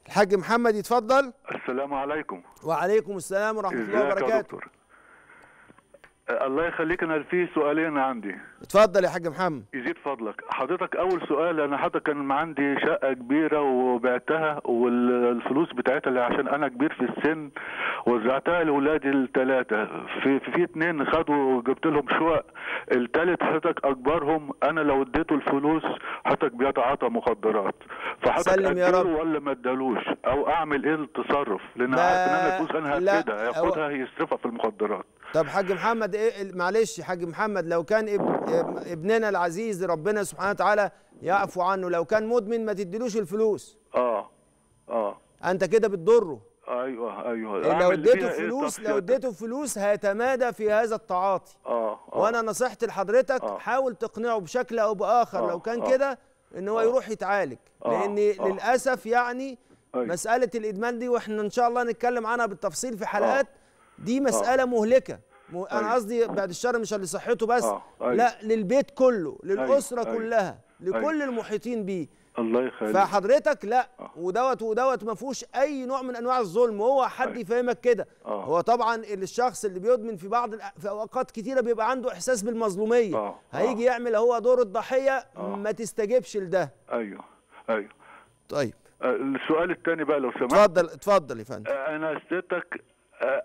الحاج محمد يتفضل السلام عليكم وعليكم السلام ورحمه الله ازيك يا وبركاته دكتور آه، الله يخليك انا في سؤالين عندي اتفضل يا حاج محمد يزيد فضلك حضرتك اول سؤال انا حضرتك كان عندي شقه كبيره وبعتها والفلوس بتاعتها اللي عشان انا كبير في السن وزعتها لاولادي الثلاثه في في, في اتنين خدوا جبت لهم شقق الثالث حضرتك اكبرهم انا لو اديته الفلوس حضرتك بيتعاطى مخدرات فحضرتك سلم يا أديله رب. ولا ما ادالوش او اعمل ايه التصرف لان ما- عارف ان انا الفلوس انا لا، هفقدها هو- هياخدها يصرفها في المخدرات طب حاج محمد ايه معلش حاج محمد لو كان اب اب- ابننا العزيز ربنا سبحانه وتعالى يعفو عنه لو كان مدمن ما تديلوش الفلوس اه اه انت كده بتضره ايوه ايوه لو أعمل اديته فيها إيه فلوس طب لو سيادتك؟ اديته فلوس هيتمادى في هذا التعاطي اه اه وانا نصيحتي لحضرتك آه. حاول تقنعه بشكل او باخر آه، لو كان آه. كده ان هو يروح يتعالج آه، لان آه. للاسف يعني أيوة. مساله الادمان دي واحنا ان شاء الله نتكلم عنها بالتفصيل في حلقات دي مساله مهلكه م- انا أيوة. قصدي بعد الشر مش لصحته بس آه، أيوة. لا للبيت كله للاسره أيوة. كلها لكل أيوة. المحيطين بيه الله يخليك فحضرتك لا آه. ودوت ودوت ما فيهوش اي نوع من انواع الظلم وهو حد أيوة. يفهمك كده آه. هو طبعا الشخص اللي بيدمن في بعض الأ- في اوقات كتيره بيبقى عنده احساس بالمظلوميه آه. هيجي آه. يعمل هو دور الضحيه آه. ما تستجبش لده ايوه ايوه طيب آه، السؤال الثاني بقى لو سمحت اتفضل اتفضل يا فندم آه، انا سيادتك آه،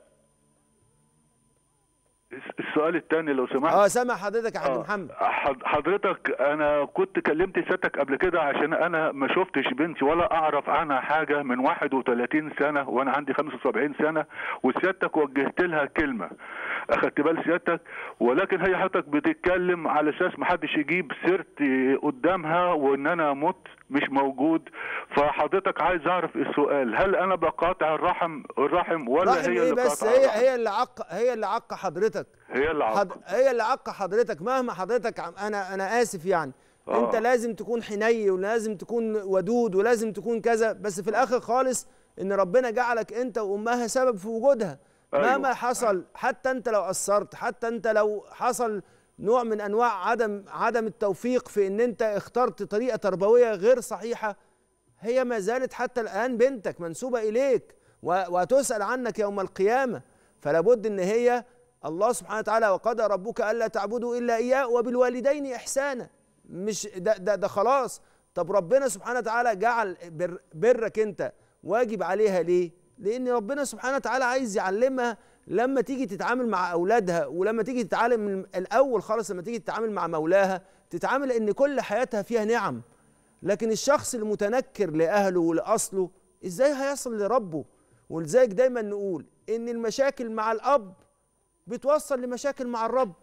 السؤال الثاني لو سمحت اه سامع حضرتك يا حاج آه، محمد حض- حضرتك انا كنت كلمت سيادتك قبل كده عشان انا ما شفتش بنتي ولا اعرف عنها حاجه من 31 سنه وانا عندي 75 سنه وسيادتك وجهت لها كلمه اخدت بال سيادتك ولكن هي حضرتك بتتكلم على اساس ما حدش يجيب سيرتي قدامها وان انا مت مش موجود فحضرتك عايز اعرف السؤال هل انا بقاطع الرحم الرحم ولا رحم هي ايه اللي بس قاطعة هي الرحم؟ هي اللي عق هي اللي عق حضرتك هي اللي حد... عاقة. هي اللي عق حضرتك مهما حضرتك عم... انا انا اسف يعني آه. انت لازم تكون حني ولازم تكون ودود ولازم تكون كذا بس في الاخر خالص ان ربنا جعلك انت وامها سبب في وجودها أيوة. مهما حصل حتى انت لو قصرت حتى انت لو حصل نوع من انواع عدم عدم التوفيق في ان انت اخترت طريقه تربويه غير صحيحه هي ما زالت حتى الآن بنتك منسوبة إليك و- وتسأل عنك يوم القيامة فلا بد إن هي الله سبحانه وتعالى وقضى ربك ألا تعبدوا إلا إياه وبالوالدين إحسانا مش ده, ده, ده خلاص طب ربنا سبحانه وتعالى جعل بر برك أنت واجب عليها ليه؟ لأن ربنا سبحانه وتعالى عايز يعلمها لما تيجي تتعامل مع أولادها ولما تيجي تتعامل من الأول خالص لما تيجي تتعامل مع مولاها تتعامل إن كل حياتها فيها نعم لكن الشخص المتنكر لأهله ولأصله إزاي هيصل لربه ولذلك دايما نقول إن المشاكل مع الأب بتوصل لمشاكل مع الرب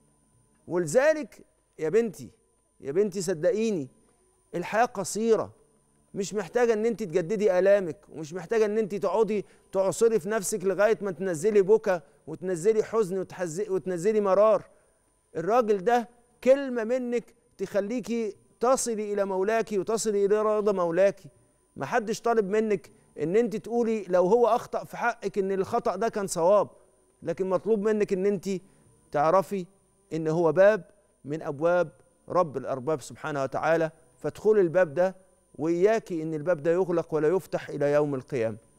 ولذلك يا بنتي يا بنتي صدقيني الحياة قصيرة مش محتاجة ان انت تجددي آلامك ومش محتاجة ان انت تقعدي تعصري في نفسك لغاية ما تنزلي بكى وتنزلي حزن وتحز- وتنزلي مرار الراجل ده كلمة منك تخليكي تصلي إلى مولاكي وتصلي إلى رضا مولاكي محدش طالب منك ان انت تقولي لو هو اخطأ في حقك ان الخطأ ده كان صواب لكن مطلوب منك ان انت تعرفي ان هو باب من ابواب رب الارباب سبحانه وتعالى فادخلي الباب ده واياكي ان الباب ده يغلق ولا يفتح الى يوم القيامه